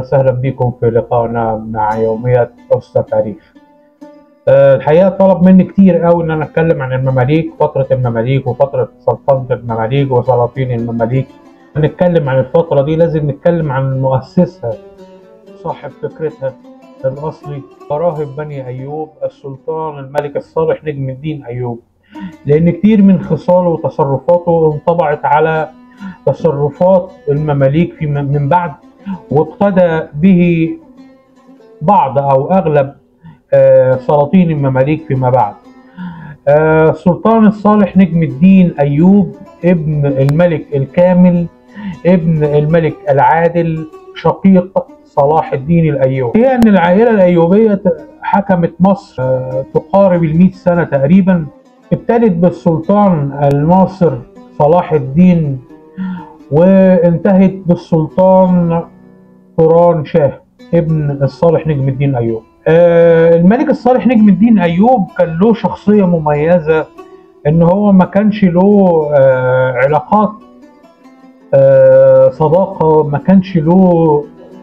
وسهلا بكم في لقائنا مع يومية أستا تاريخ آه، الحقيقة طلب مني كتير قوي إن أنا أتكلم عن المماليك فترة المماليك وفترة سلطنة المماليك وسلاطين المماليك نتكلم عن الفترة دي لازم نتكلم عن مؤسسها صاحب فكرتها الأصلي راهب بني أيوب السلطان الملك الصالح نجم الدين أيوب لأن كتير من خصاله وتصرفاته انطبعت على تصرفات المماليك في من بعد واقتدى به بعض او اغلب آه، سلاطين المماليك فيما بعد آه، السلطان الصالح نجم الدين ايوب ابن الملك الكامل ابن الملك العادل شقيق صلاح الدين الايوبي هي ان العائله الايوبيه حكمت مصر آه، تقارب المئة سنه تقريبا ابتدت بالسلطان الناصر صلاح الدين وانتهت بالسلطان طوران شاه ابن الصالح نجم الدين ايوب آه الملك الصالح نجم الدين ايوب كان له شخصيه مميزه ان هو ما كانش له آه علاقات آه صداقه ما كانش له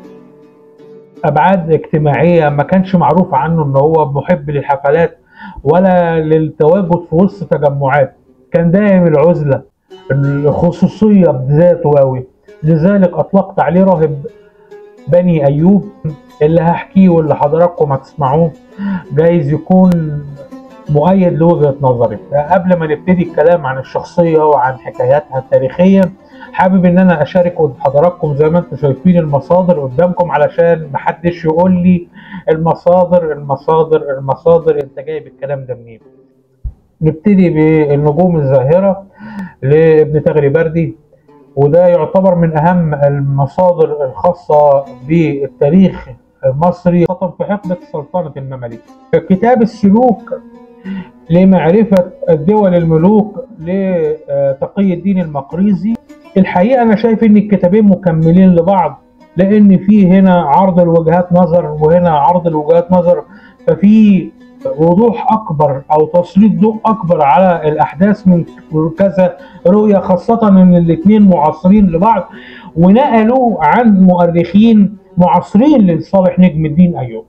ابعاد اجتماعيه ما كانش معروف عنه ان هو محب للحفلات ولا للتواجد في وسط تجمعات كان دائم العزله الخصوصيه بذاته قوي لذلك اطلقت عليه راهب بني ايوب اللي هحكيه واللي حضراتكم هتسمعوه جايز يكون مؤيد لوجهه نظري قبل ما نبتدي الكلام عن الشخصيه وعن حكاياتها التاريخيه حابب ان انا اشارك حضراتكم زي ما انتم شايفين المصادر قدامكم علشان محدش يقول لي المصادر المصادر المصادر انت جايب الكلام ده منين نبتدي بالنجوم الزاهره لابن تغري بردي وده يعتبر من اهم المصادر الخاصه بالتاريخ المصري خاصه في حقبه سلطنه المماليك. كتاب السلوك لمعرفه الدول الملوك لتقي الدين المقريزي الحقيقه انا شايف ان الكتابين مكملين لبعض لان في هنا عرض الوجهات نظر وهنا عرض الوجهات نظر ففي وضوح اكبر او تسليط ضوء اكبر على الاحداث من كذا رؤيه خاصه ان الاثنين معاصرين لبعض ونقلوا عن مؤرخين معاصرين لصالح نجم الدين ايوب.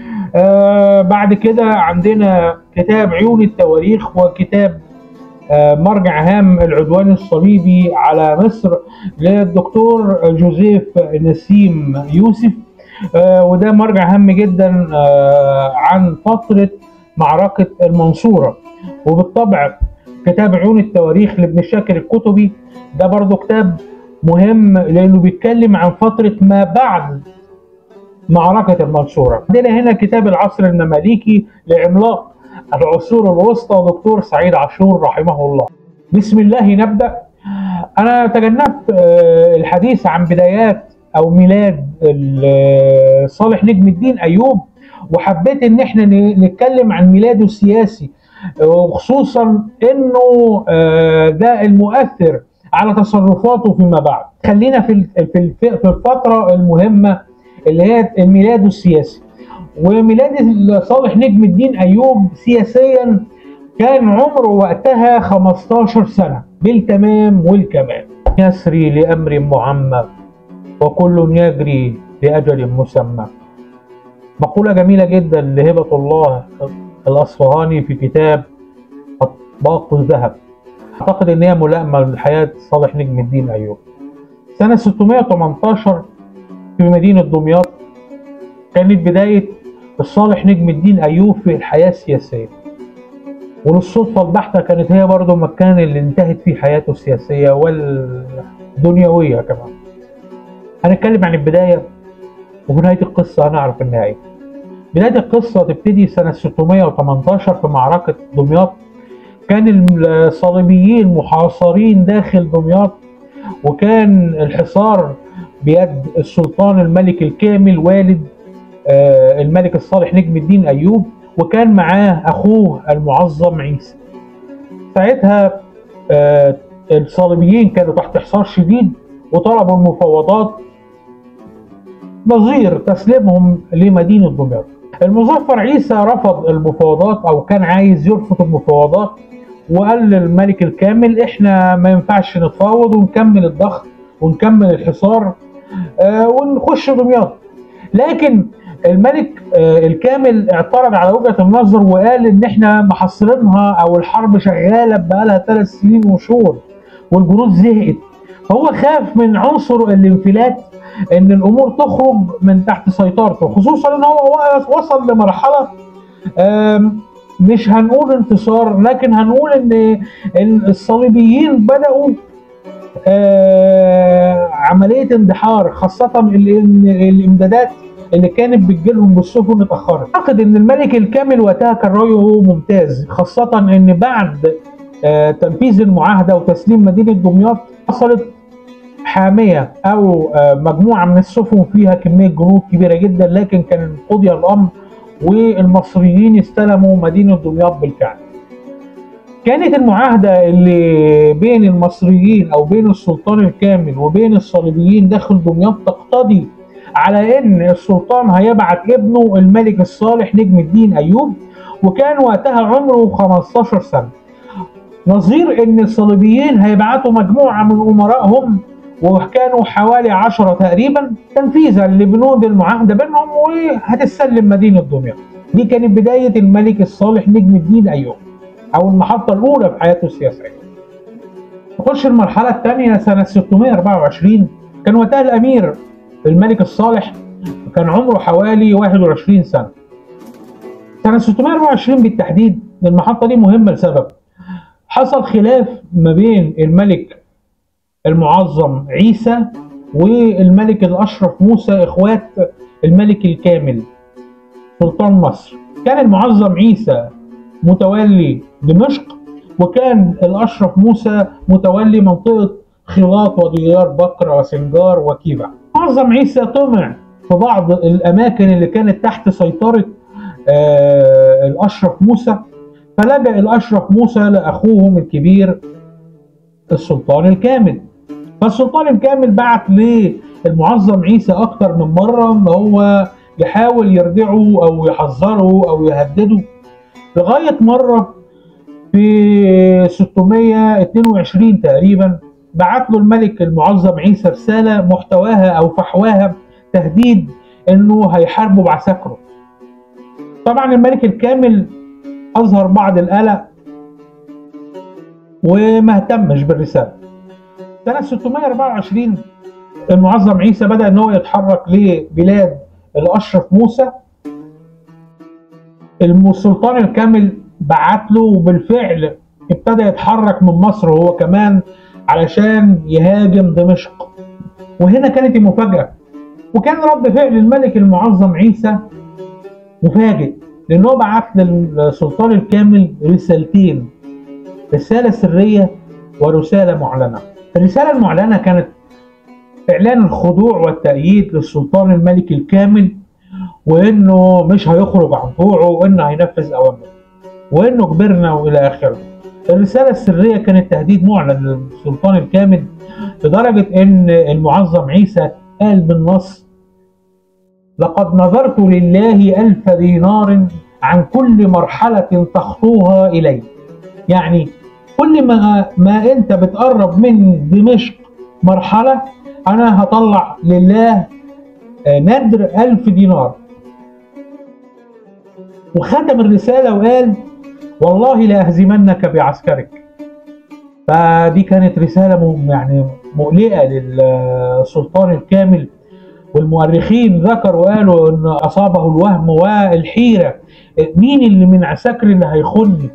آه بعد كده عندنا كتاب عيون التواريخ وكتاب آه مرجع هام العدوان الصليبي على مصر للدكتور جوزيف نسيم يوسف آه وده مرجع هام جدا آه عن فترة معركة المنصورة وبالطبع كتاب عيون التواريخ لابن شاكر الكتبي ده برضه كتاب مهم لأنه بيتكلم عن فترة ما بعد معركة المنصورة عندنا هنا كتاب العصر المماليكي لعملاق العصور الوسطى دكتور سعيد عاشور رحمه الله بسم الله نبدأ أنا تجنبت الحديث عن بدايات او ميلاد صالح نجم الدين ايوب وحبيت ان احنا نتكلم عن ميلاده السياسي وخصوصا انه ده المؤثر على تصرفاته فيما بعد خلينا في في الفتره المهمه اللي هي ميلاده السياسي وميلاد صالح نجم الدين ايوب سياسيا كان عمره وقتها 15 سنه بالتمام والكمال يسري لامر معمر وكل يجري لأجل مسمى مقولة جميلة جدا لهبة الله الأصفهاني في كتاب أطباق الذهب أعتقد إن هي ملائمة لحياة صالح نجم الدين أيوب سنة 618 في مدينة دمياط كانت بداية الصالح نجم الدين أيوب في الحياة السياسية وللصدفة البحتة كانت هي برضه المكان اللي انتهت فيه حياته السياسية والدنيوية كمان هنتكلم عن البداية وفي نهاية القصة هنعرف النهاية. بداية القصة تبتدي سنة 618 في معركة دمياط كان الصليبيين محاصرين داخل دمياط وكان الحصار بيد السلطان الملك الكامل والد الملك الصالح نجم الدين أيوب وكان معاه أخوه المعظم عيسى. ساعتها الصليبيين كانوا تحت حصار شديد وطلبوا المفاوضات نظير تسليمهم لمدينة دمياط المظفر عيسى رفض المفاوضات او كان عايز يرفض المفاوضات وقال للملك الكامل احنا ما ينفعش نتفاوض ونكمل الضغط ونكمل الحصار آه ونخش دمياط لكن الملك آه، الكامل اعترض على وجهه النظر وقال ان احنا محصرينها او الحرب شغاله بقالها ثلاث سنين وشهور والجنود زهقت فهو خاف من عنصر الانفلات ان الامور تخرج من تحت سيطرته خصوصا ان هو وصل لمرحله آم، مش هنقول انتصار لكن هنقول ان إن الصليبيين بداوا آه، عمليه اندحار خاصه ال- إن الامدادات اللي كانت بتجيلهم بالسفن اتاخرت. اعتقد ان الملك الكامل وقتها كان رايه ممتاز خاصه ان بعد آه، تنفيذ المعاهده وتسليم مدينه دمياط حصلت حاميه او آه، مجموعه من السفن فيها كميه جنود كبيره جدا لكن كان قضي الامر والمصريين استلموا مدينه دمياط بالفعل. كانت المعاهده اللي بين المصريين او بين السلطان الكامل وبين الصليبيين داخل دمياط تقتضي على ان السلطان هيبعت ابنه الملك الصالح نجم الدين ايوب وكان وقتها عمره 15 سنه. نظير ان الصليبيين هيبعتوا مجموعه من امرائهم وكانوا حوالي عشرة تقريبا تنفيذا لبنود المعاهده بينهم وهتسلم مدينه دمياط. دي كانت بدايه الملك الصالح نجم الدين ايوب او المحطه الاولى في حياته السياسيه. نخش المرحله الثانيه سنه 624 كان وقتها الامير الملك الصالح كان عمره حوالي 21 سنه. سنه 624 بالتحديد المحطه دي مهمه لسبب حصل خلاف ما بين الملك المعظم عيسى والملك الاشرف موسى اخوات الملك الكامل سلطان مصر كان المعظم عيسى متولي دمشق وكان الاشرف موسى متولي منطقه خلاط وديار بكر وسنجار وكيبع معظم عيسى طمع في بعض الاماكن اللي كانت تحت سيطره آه الاشرف موسى فلجأ الاشرف موسى لاخوهم الكبير السلطان الكامل فالسلطان الكامل بعت للمعظم عيسى اكتر من مره ان هو يحاول يردعه او يحذره او يهدده لغايه مره في 622 تقريبا بعت له الملك المعظم عيسى رساله محتواها او فحواها تهديد انه هيحاربوا بعساكره. طبعا الملك الكامل اظهر بعض القلق وما اهتمش بالرساله. سنه 624 المعظم عيسى بدا ان هو يتحرك لبلاد الاشرف موسى السلطان الكامل بعت له وبالفعل ابتدى يتحرك من مصر هو كمان علشان يهاجم دمشق وهنا كانت المفاجأة وكان رد فعل الملك المعظم عيسى مفاجئ لأنه بعت للسلطان الكامل رسالتين رسالة سرية ورسالة معلنة الرسالة المعلنة كانت إعلان الخضوع والتأييد للسلطان الملك الكامل وإنه مش هيخرج عن طوعه وإنه هينفذ أوامره وإنه كبرنا وإلى آخره الرسالة السرية كانت تهديد معلن للسلطان الكامل لدرجة إن المعظم عيسى قال بالنص لقد نظرت لله ألف دينار عن كل مرحلة تخطوها إلي يعني كل ما ما أنت بتقرب من دمشق مرحلة أنا هطلع لله ندر ألف دينار وختم الرسالة وقال والله لأهزمنك بعسكرك فدي كانت رسالة يعني مقلقة للسلطان الكامل والمؤرخين ذكروا وقالوا ان اصابه الوهم والحيرة مين اللي من عساكر اللي هيخوني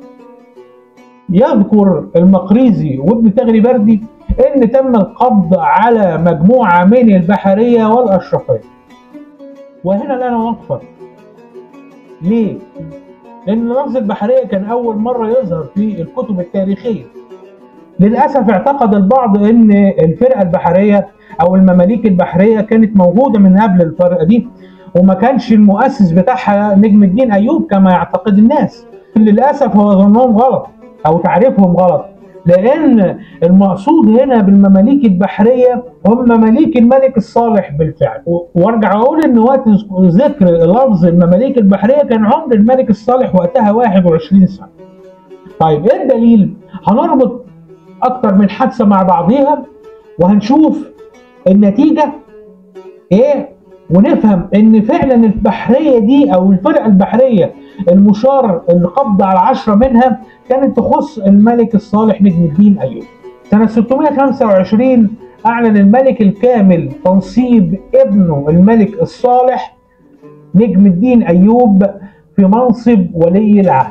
يذكر المقريزي وابن تغري بردي ان تم القبض على مجموعة من البحرية والاشرفية وهنا لنا وقفة ليه؟ لأن لفظ البحرية كان أول مرة يظهر في الكتب التاريخية. للأسف اعتقد البعض أن الفرقة البحرية أو المماليك البحرية كانت موجودة من قبل الفرقة دي وما كانش المؤسس بتاعها نجم الدين أيوب كما يعتقد الناس. للأسف هو ظنهم غلط أو تعريفهم غلط. لأن المقصود هنا بالمماليك البحرية هم مماليك الملك الصالح بالفعل وارجع أقول إن وقت ذكر لفظ المماليك البحرية كان عمر الملك الصالح وقتها 21 سنة طيب إيه الدليل؟ هنربط أكتر من حادثة مع بعضيها وهنشوف النتيجة إيه ونفهم ان فعلا البحريه دي او الفرقه البحريه المشار القبض على عشرة منها كانت تخص الملك الصالح نجم الدين ايوب. سنه 625 اعلن الملك الكامل تنصيب ابنه الملك الصالح نجم الدين ايوب في منصب ولي العهد.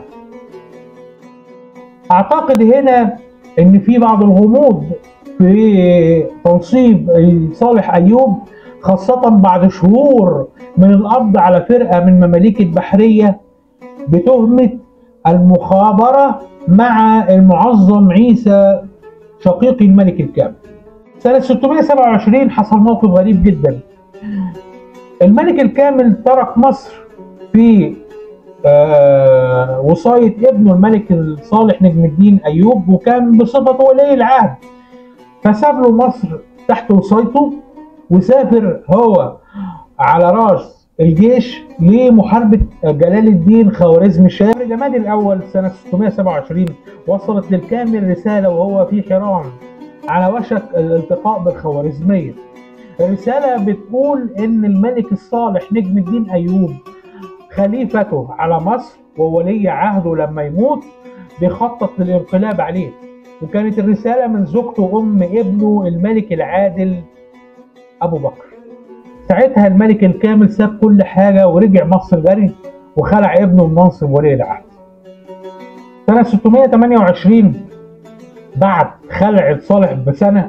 اعتقد هنا ان في بعض الغموض في تنصيب صالح ايوب خاصة بعد شهور من القبض على فرقة من مماليك البحرية بتهمة المخابرة مع المعظم عيسى شقيق الملك الكامل. سنة 627 حصل موقف غريب جدا. الملك الكامل ترك مصر في آه وصاية ابنه الملك الصالح نجم الدين أيوب وكان بصفته ولي العهد فساب له مصر تحت وصايته وسافر هو على راس الجيش لمحاربة جلال الدين خوارزم شاه في جمادي الأول سنة 627 وصلت للكامل رسالة وهو في حران على وشك الالتقاء بالخوارزمية الرسالة بتقول إن الملك الصالح نجم الدين أيوب خليفته على مصر وولي عهده لما يموت بيخطط للانقلاب عليه وكانت الرسالة من زوجته وأم ابنه الملك العادل أبو بكر ساعتها الملك الكامل ساب كل حاجة ورجع مصر جري وخلع ابنه من منصب ولي العهد سنة 628 بعد خلع صالح بسنة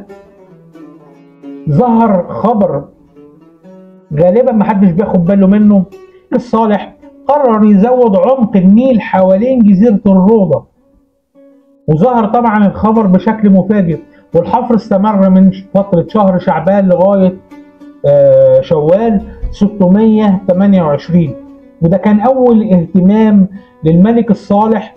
ظهر خبر غالبا محدش بياخد باله منه الصالح قرر يزود عمق النيل حوالين جزيرة الروضة وظهر طبعا الخبر بشكل مفاجئ والحفر استمر من فترة شهر شعبان لغاية شوال 628 وده كان أول اهتمام للملك الصالح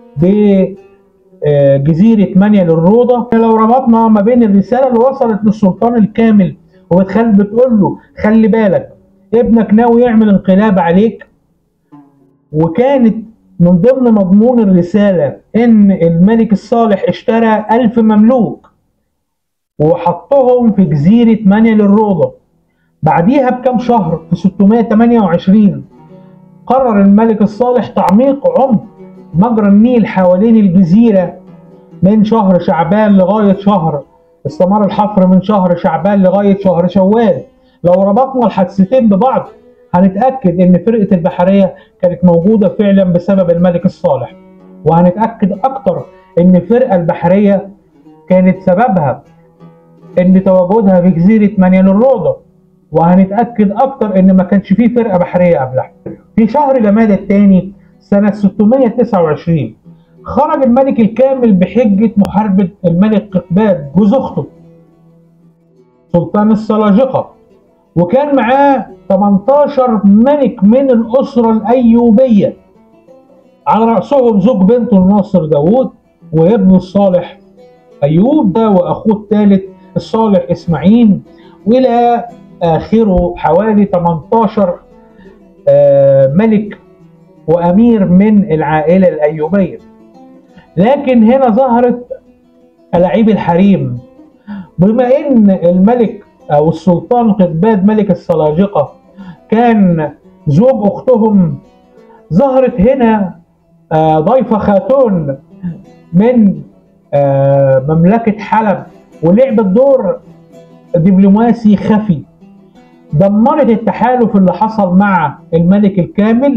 بجزيرة منيا للروضة لو ربطنا ما بين الرسالة اللي وصلت للسلطان الكامل وبتخل بتقول له خلي بالك ابنك ناوي يعمل انقلاب عليك وكانت من ضمن مضمون الرسالة إن الملك الصالح اشترى ألف مملوك وحطهم في جزيرة منيا للروضة بعديها بكم شهر في 628 قرر الملك الصالح تعميق عمق مجرى النيل حوالين الجزيرة من شهر شعبان لغاية شهر استمر الحفر من شهر شعبان لغاية شهر شوال لو ربطنا الحادثتين ببعض هنتأكد إن فرقة البحرية كانت موجودة فعلا بسبب الملك الصالح وهنتأكد أكتر إن الفرقة البحرية كانت سببها إن تواجدها في جزيرة منيا للروضة وهنتأكد أكتر إن ما كانش فيه فرقة بحرية قبلها في شهر جماد الثاني سنة 629 خرج الملك الكامل بحجة محاربة الملك قطباد جوز أخته سلطان السلاجقة وكان معاه 18 ملك من الأسرة الأيوبية على رأسهم زوج بنته الناصر داوود وابنه الصالح أيوب وأخوه الثالث الصالح إسماعيل وإلى آخره حوالي 18 ملك وأمير من العائلة الأيوبية لكن هنا ظهرت ألاعيب الحريم بما إن الملك أو السلطان قطباد ملك السلاجقة كان زوج أختهم ظهرت هنا ضيفة خاتون من مملكة حلب ولعبت دور دبلوماسي خفي دمرت التحالف اللي حصل مع الملك الكامل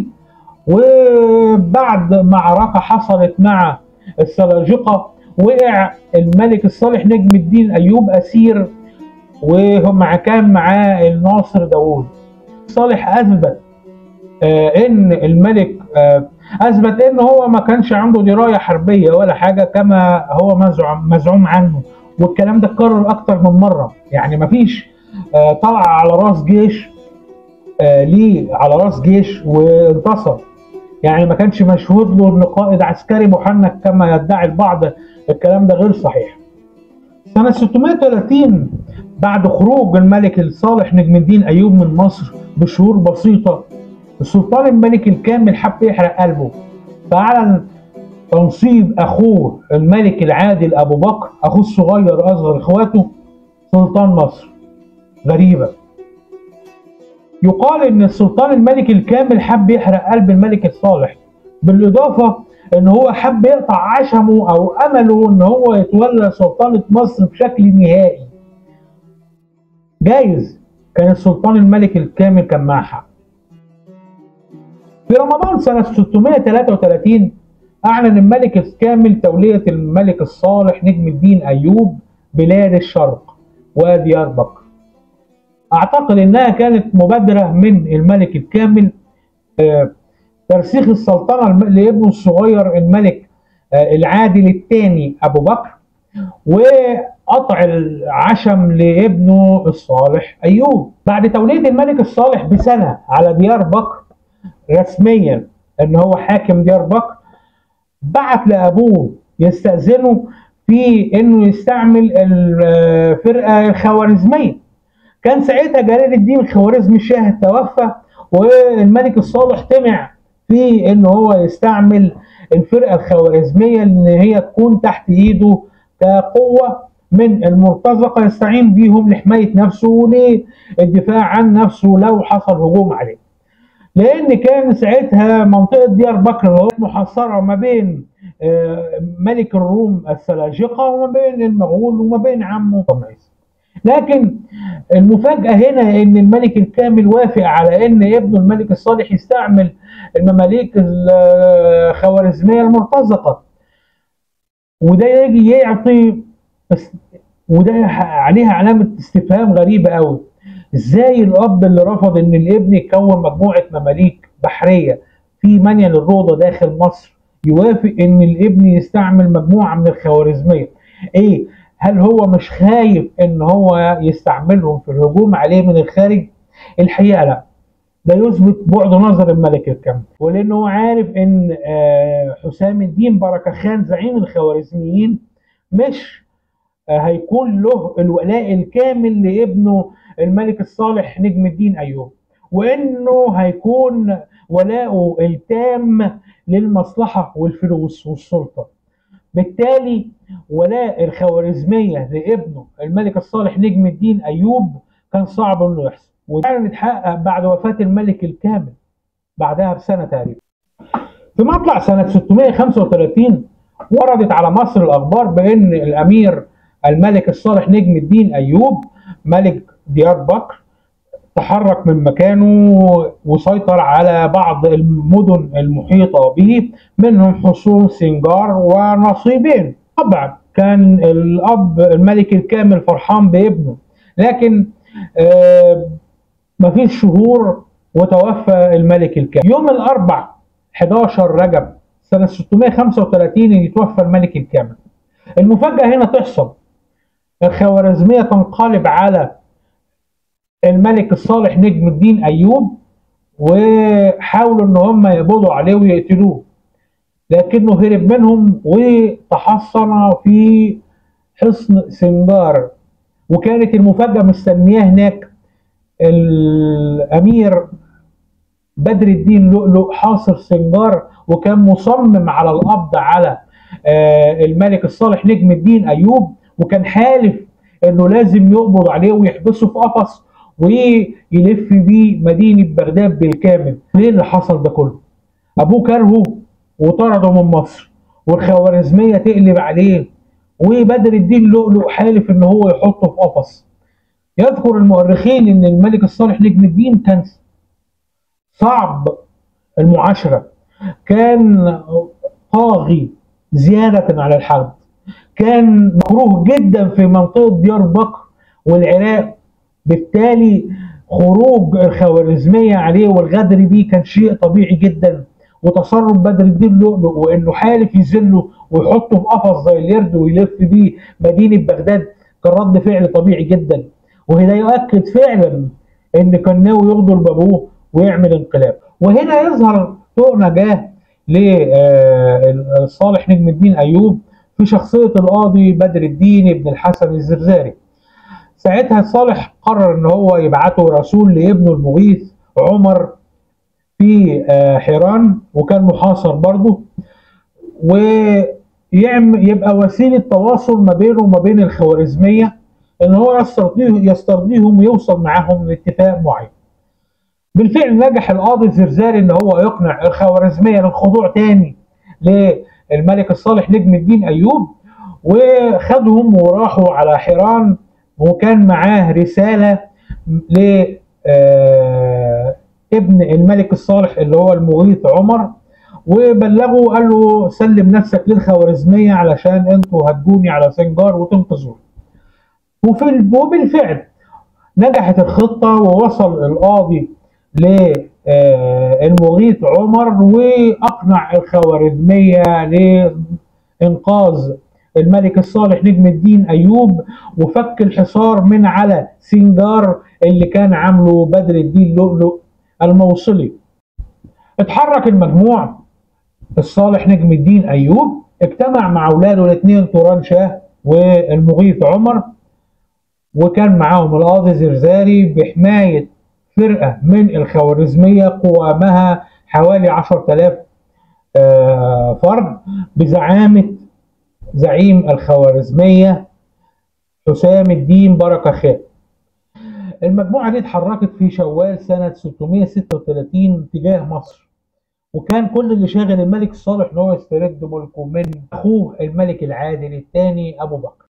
وبعد معركة حصلت مع السلاجقة وقع الملك الصالح نجم الدين أيوب أسير وهم كان معاه الناصر داوود صالح أثبت آه إن الملك آه أثبت إن هو ما كانش عنده دراية حربية ولا حاجة كما هو مزعوم, مزعوم عنه والكلام ده اتكرر أكتر من مرة يعني مفيش آه طلع على راس جيش ليه على راس جيش وانتصر يعني ما كانش مشهود له ان قائد عسكري محنك كما يدعي البعض الكلام ده غير صحيح سنة 630 بعد خروج الملك الصالح نجم الدين أيوب من مصر بشهور بسيطة السلطان الملك الكامل حب يحرق قلبه فأعلن تنصيب أخوه الملك العادل أبو بكر أخوه الصغير أصغر إخواته سلطان مصر غريبة يقال ان السلطان الملك الكامل حب يحرق قلب الملك الصالح بالاضافه ان هو حب يقطع عشمه او امله ان هو يتولى سلطنه مصر بشكل نهائي جايز كان السلطان الملك الكامل كان معاه حق في رمضان سنة 633 أعلن الملك الكامل تولية الملك الصالح نجم الدين أيوب بلاد الشرق وديار بكر أعتقد إنها كانت مبادرة من الملك الكامل آه، ترسيخ السلطنة لابنه الصغير الملك آه، العادل الثاني أبو بكر وقطع العشم لابنه الصالح أيوب بعد تولية الملك الصالح بسنة على ديار بكر رسميا ان هو حاكم ديار بكر بعت لابوه يستاذنه في انه يستعمل الفرقه الخوارزميه كان ساعتها جلال الدين الخوارزمي الشاه توفى والملك الصالح طمع في ان هو يستعمل الفرقه الخوارزميه ان هي تكون تحت ايده كقوه من المرتزقه يستعين بيهم لحمايه نفسه وللدفاع عن نفسه لو حصل هجوم عليه. لان كان ساعتها منطقه ديار بكر اللي هو محصره ما بين آه، ملك الروم السلاجقه وما بين المغول وما بين عمه طمعيس لكن المفاجاه هنا ان الملك الكامل وافق على ان ابنه الملك الصالح يستعمل المماليك الخوارزميه المرتزقه وده يجي يعطي وده عليها علامه استفهام غريبه قوي ازاي الاب اللي رفض ان الابن يكون مجموعه مماليك بحريه في منيل الروضه داخل مصر يوافق ان الابن يستعمل مجموعه من الخوارزميه ايه هل هو مش خايف ان هو يستعملهم في الهجوم عليه من الخارج الحقيقه لا ده يثبت بعد نظر الملك الكامل ولانه عارف ان آه، حسام الدين بركه خان زعيم الخوارزميين مش آه، هيكون له الولاء الكامل لابنه الملك الصالح نجم الدين ايوب وانه هيكون ولاؤه التام للمصلحه والفلوس والسلطه بالتالي ولاء الخوارزميه لابنه الملك الصالح نجم الدين ايوب كان صعب انه يحصل وده اتحقق بعد وفاه الملك الكامل بعدها بسنه تقريبا في مطلع سنه 635 وردت على مصر الاخبار بان الامير الملك الصالح نجم الدين ايوب ملك ديار بكر تحرك من مكانه وسيطر على بعض المدن المحيطة به منهم حصون سنجار ونصيبين طبعا كان الأب الملك الكامل فرحان بابنه لكن آه مفيش شهور وتوفى الملك الكامل يوم الأربع 11 رجب سنة 635 يتوفى الملك الكامل المفاجأة هنا تحصل الخوارزمية تنقلب على الملك الصالح نجم الدين ايوب وحاولوا ان هم يقبضوا عليه ويقتلوه لكنه هرب منهم وتحصن في حصن سنجار وكانت المفاجاه مستنياه هناك الامير بدر الدين لؤلؤ حاصر سنجار وكان مصمم على القبض على آه، الملك الصالح نجم الدين ايوب وكان حالف انه لازم يقبض عليه ويحبسه في قفص ويلف بيه مدينه بغداد بالكامل ليه اللي حصل ده كله ابوه كرهه وطرده من مصر والخوارزميه تقلب عليه وبدر الدين لؤلؤ حالف ان هو يحطه في قفص يذكر المؤرخين ان الملك الصالح نجم الدين كان صعب المعاشره كان طاغي زياده على الحد كان مكروه جدا في منطقه ديار بكر والعراق بالتالي خروج الخوارزمية عليه والغدر بيه كان شيء طبيعي جدا وتصرف بدر الدين لؤلؤ وانه حالف يذله ويحطه في قفص زي اليرد ويلف بيه مدينه بغداد كان رد فعل طبيعي جدا وهنا يؤكد فعلا ان كان ناوي يغدر بابوه ويعمل انقلاب وهنا يظهر طوق نجاه لصالح نجم الدين ايوب في شخصيه القاضي بدر الدين ابن الحسن الزرزاري ساعتها صالح قرر ان هو يبعته رسول لابنه المغيث عمر في آه، حيران وكان محاصر برضه ويعمل يبقى وسيله تواصل ما بينه وما بين الخوارزميه ان هو يسترضيه يسترضيهم ويوصل معاهم لاتفاق معين. بالفعل نجح القاضي الزرزاري ان هو يقنع الخوارزميه للخضوع تاني للملك الصالح نجم الدين ايوب وخدهم وراحوا على حيران وكان معاه رساله ل آه، ابن الملك الصالح اللي هو المغيث عمر وبلغه قال له سلم نفسك للخوارزميه علشان انتوا هتجوني على سنجار وتنقذوني وفي وبالفعل نجحت الخطه ووصل القاضي للمغيث عمر واقنع الخوارزميه لانقاذ الملك الصالح نجم الدين ايوب وفك الحصار من على سنجار اللي كان عامله بدر الدين لؤلؤ الموصلي اتحرك المجموع الصالح نجم الدين ايوب اجتمع مع اولاده الاثنين توران شاه والمغيث عمر وكان معاهم القاضي زرزاري بحمايه فرقه من الخوارزميه قوامها حوالي 10000 آه، فرد بزعامه زعيم الخوارزميه حسام الدين بركه خان المجموعه دي اتحركت في شوال سنه 636 تجاه مصر وكان كل اللي شاغل الملك الصالح ان هو يسترد ملكه من اخوه الملك العادل الثاني ابو بكر